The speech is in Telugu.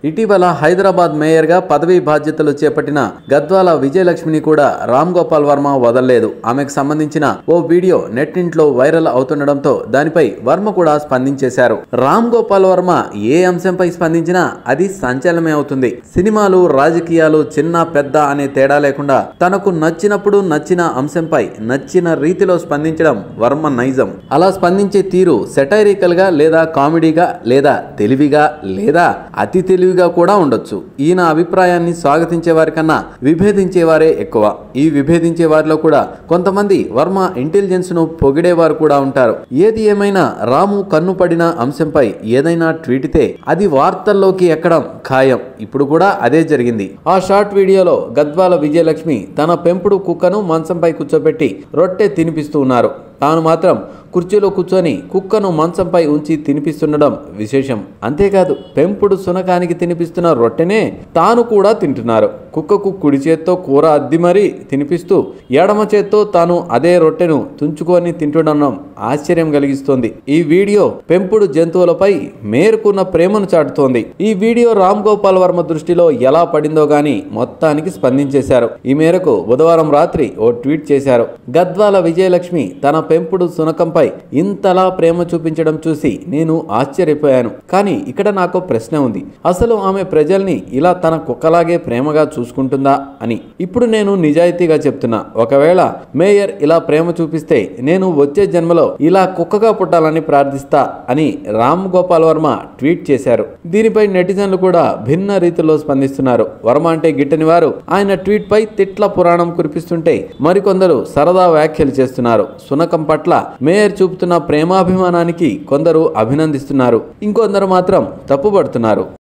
ఇటీవల హైదరాబాద్ మేయర్గా పదవీ బాధ్యతలు చేపట్టిన గద్వాల విజయలక్ష్మిని కూడా రామ్ గోపాల్ వర్మ వదలలేదు ఆమెకు సంబంధించిన ఓ వీడియో నెట్టింట్లో వైరల్ అవుతుండడంతో దానిపై వర్మ కూడా స్పందించేశారు రామ్ గోపాల్ వర్మ ఏ అంశంపై స్పందించినా అది సంచలనమే అవుతుంది సినిమాలు రాజకీయాలు చిన్న పెద్ద అనే తేడా లేకుండా తనకు నచ్చినప్పుడు నచ్చిన అంశంపై నచ్చిన రీతిలో స్పందించడం వర్మ నైజం అలా స్పందించే తీరు సెటైరికల్ గా లేదా కామెడీగా లేదా తెలివిగా లేదా అతి తెలివిగా కూడా ఉండొచ్చు ఈయన అభిప్రాయాన్ని స్వాగతించే వారికన్నా విభేదించే వారే ఎక్కువ ఈ విభేదించే వారిలో కూడా కొంతమంది వర్మ ఇంటెలిజెన్స్ ను పొగిడేవారు కూడా ఉంటారు ఏది ఏమైనా రాము కన్ను పడిన అంశంపై ఏదైనా ట్వీటితే అది వార్తల్లోకి ఎక్కడం ఖాయం ఇప్పుడు కూడా అదే జరిగింది ఆ షార్ట్ వీడియోలో గద్వాల విజయలక్ష్మి తన పెంపుడు కుక్కను మంచంపై కూర్చోబెట్టి రొట్టె తినిపిస్తూ ఉన్నారు తాను మాత్రం కుర్చీలో కూర్చొని కుక్కను మంచంపై ఉంచి తినిపిస్తుండడం విశేషం అంతేకాదు పెంపుడు సునకానికి తినిపిస్తున్న రొట్టెనే తాను కూడా తింటున్నారు కుక్కకు కుడి చేత్తో కూర అద్ది మరీ తినిపిస్తూ ఎడమ చేత్తో తాను అదే రొట్టెను తుంచుకొని తింటుండడం ఆశ్చర్యం కలిగిస్తోంది ఈ వీడియో పెంపుడు జంతువులపై మేరుకున్న ప్రేమను చాటుతోంది ఈ వీడియో రామ్ గోపాల్ వర్మ దృష్టిలో ఎలా పడిందో గాని మొత్తానికి స్పందించేశారు ఈ మేరకు బుధవారం రాత్రి ఓ ట్వీట్ చేశారు గద్వాల విజయలక్ష్మి తన పెంపుడు సునకంపై ఇంతలా ప్రేమ చూపించడం చూసి నేను ఆశ్చర్యపోయాను కానీ ఇక్కడ నాకు ప్రశ్న ఉంది అసలు ఆమె ప్రజల్ని ఇలా తన కుక్కలాగే ప్రేమగా చూసుకుంటుందా అని ఇప్పుడు నేను నిజాయితీగా చెప్తున్నా ఒకవేళ మేయర్ ఇలా ప్రేమ చూపిస్తే నేను వచ్చే జన్మలో ఇలా కుక్కగా పుట్టాలని ప్రార్థిస్తా అని రామ్ గోపాల్ వర్మ ట్వీట్ చేశారు దీనిపై నెటిజన్లు కూడా భిన్న రీతిలో స్పందిస్తున్నారు వర్మ అంటే గిట్టని వారు ఆయన ట్వీట్ పై తిట్ల పురాణం కురిపిస్తుంటే మరికొందరు సరదా వ్యాఖ్యలు చేస్తున్నారు సునకం పట్ల మేయర్ చూపుతున్న ప్రేమాభిమానానికి కొందరు అభినందిస్తున్నారు ఇంకొందరు మాత్రం తప్పుపడుతున్నారు